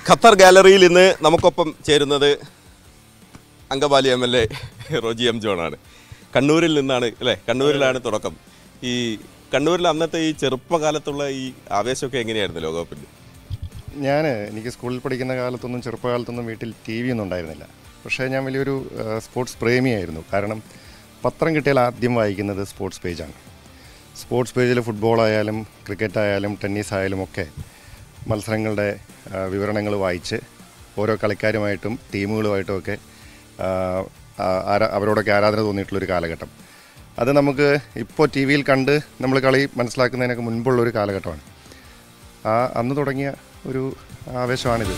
Qatar ഗാലറിയിൽ ഇന്ന് നമുക്കൊപ്പം ചേരുന്നത് Angamaly M L A Roji M ജോണാണ് കണ്ണൂരിൽ നിന്നാണ് അല്ലേ കണ്ണൂരിലാണ് തുടക്കം ഈ കണ്ണൂരിൽ അന്നത്തെ ഈ ചെറുപ്പകാലത്തുള്ള ഈ ആവേശമൊക്കെ എങ്ങനെയായിരുന്നു ലോകകപ്പിൻ്റെ ഞാൻ എനിക്ക് സ്കൂളിൽ പഠിക്കുന്ന കാലത്തൊന്നും ചെറുപ്പകാലത്തൊന്നും വീട്ടിൽ ടി വി ഒന്നും ഉണ്ടായിരുന്നില്ല പക്ഷേ ഞാൻ വലിയൊരു ആ, സ്പോർട്സ് പ്രേമിയായിരുന്നു കാരണം പത്രം കിട്ടിയാൽ ആദ്യം വായിക്കുന്നത് സ്പോർട്സ് പേജാണ് സ്പോർട്സ് പേജിൽ ഫുട്ബോൾ ആയാലും ക്രിക്കറ്റ് ആയാലും ടെന്നീസ് ആയാലും ഒക്കെ മത്സരങ്ങളുടെ വിവരണങ്ങൾ വായിച്ച് ഓരോ കളിക്കാരുമായിട്ടും ടീമുകളുമായിട്ടും ഒക്കെ ആ, ആ, ആരാ അവരോടൊക്കെ ആരാധന തോന്നിയിട്ടുള്ളൊരു കാലഘട്ടം അത് നമുക്ക് ഇപ്പോൾ ടി വിയിൽ കണ്ട് നമ്മൾ കളി മനസ്സിലാക്കുന്നതിനൊക്കെ മുൻപുള്ളൊരു കാലഘട്ടമാണ് ആ അന്ന് തുടങ്ങിയ ഒരു ആവേശമാണിത്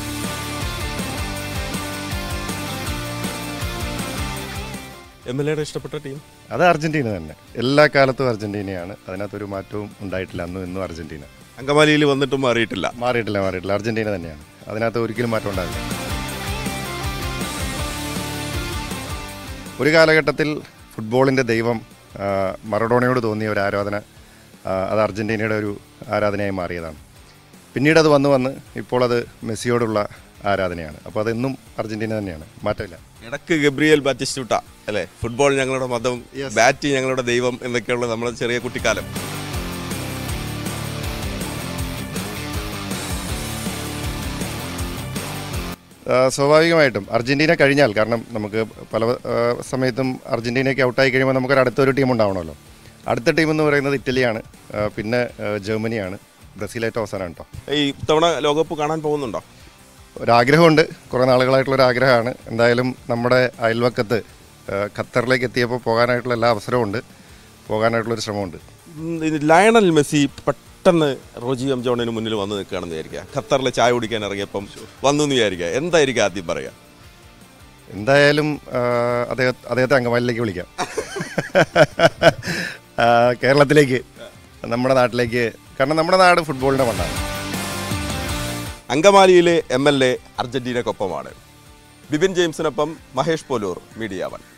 എം എൽ എയുടെ ഇഷ്ടപ്പെട്ട ടീം അത് അർജൻറ്റീന തന്നെ എല്ലാ കാലത്തും അർജൻറ്റീനയാണ് അതിനകത്തൊരു മാറ്റവും ഉണ്ടായിട്ടില്ല അന്നും ഇന്നും അർജൻറ്റീന അങ്കമാലിയിൽ വന്നിട്ടും മാറിയിട്ടില്ല മാറിയിട്ടില്ല മാറിയിട്ടില്ല അർജൻറ്റീന തന്നെയാണ് അതിനകത്ത് ഒരിക്കലും മാറ്റം ഉണ്ടാവില്ല ഒരു കാലഘട്ടത്തിൽ ഫുട്ബോളിൻ്റെ ദൈവം ആ, മറഡോണയോട് തോന്നിയ ഒരു ആരാധന ആ, അത് അർജൻറ്റീനയുടെ ഒരു ആരാധനയായി മാറിയതാണ് പിന്നീട് അത് വന്ന് വന്ന് ഇപ്പോൾ അത് മെസ്സിയോടുള്ള ആരാധനയാണ് അപ്പോൾ അതെന്നും അർജൻറ്റീന തന്നെയാണ് മാറ്റമില്ല ഇടക്ക് ഗബ്രിയേൽ ബാറ്റിസ്റ്റൂട്ട അല്ലേ ഫുട്ബോൾ ഞങ്ങളുടെ മതം ബാറ്റ് ഞങ്ങളുടെ ദൈവം എന്നൊക്കെയുള്ള നമ്മുടെ ചെറിയ കുട്ടിക്കാലം ആ, സ്വാഭാവികമായിട്ടും അർജന്റീന കഴിഞ്ഞാൽ കാരണം നമുക്ക് പല ആ, സമയത്തും അർജന്റീനയൊക്കെ ഔട്ടായി കഴിയുമ്പോൾ നമുക്കൊരു അടുത്തൊരു ടീം ഉണ്ടാവണമല്ലോ അടുത്ത ടീം എന്ന് പറയുന്നത് ഇറ്റലിയാണ് ആ, പിന്നെ ആ, ജർമ്മനിയാണ് ബ്രസീലായിട്ട് അവസാനമാണ് കേട്ടോ ഈ തവണ ലോകകപ്പ് കാണാൻ പോകുന്നുണ്ടോ ഒരാഗ്രഹമുണ്ട് കുറേ നാളുകളായിട്ടുള്ള ഒരു ആഗ്രഹമാണ് എന്തായാലും നമ്മുടെ അയൽവക്കത്ത് ആ, ഖത്തറിലേക്ക് എത്തിയപ്പോൾ പോകാനായിട്ടുള്ള എല്ലാ അവസരവും ഉണ്ട് പോകാനായിട്ടുള്ളൊരു ശ്രമമുണ്ട് ഉം, ഇത് ലയണൽ മെസ്സി പെട്ടെന്ന് റോജി എം ജോണിന് മുന്നിൽ വന്ന് നിൽക്കുകയാണെന്ന് വിചാരിക്കുക ഖത്തറിൽ ചായ കുടിക്കാൻ ഇറങ്ങിയപ്പം വന്നു എന്ന് വിചാരിക്കുക എന്തായിരിക്കും ആദ്യം പറയുക എന്തായാലും ആ, അദ്ദേഹ അദ്ദേഹത്തെ അങ്കമാലിലേക്ക് വിളിക്കാം ആ, കേരളത്തിലേക്ക് നമ്മുടെ നാട്ടിലേക്ക് കാരണം നമ്മുടെ നാട് ഫുട്ബോളിൻ്റെ മണ്ണാണ് അങ്കമാലിയിലെ എം എൽ എ അർജന്റീനക്കൊപ്പമാണ് ബിബിൻ ജെയിംസിനൊപ്പം മഹേഷ് പോലൂർ മീഡിയ വൺ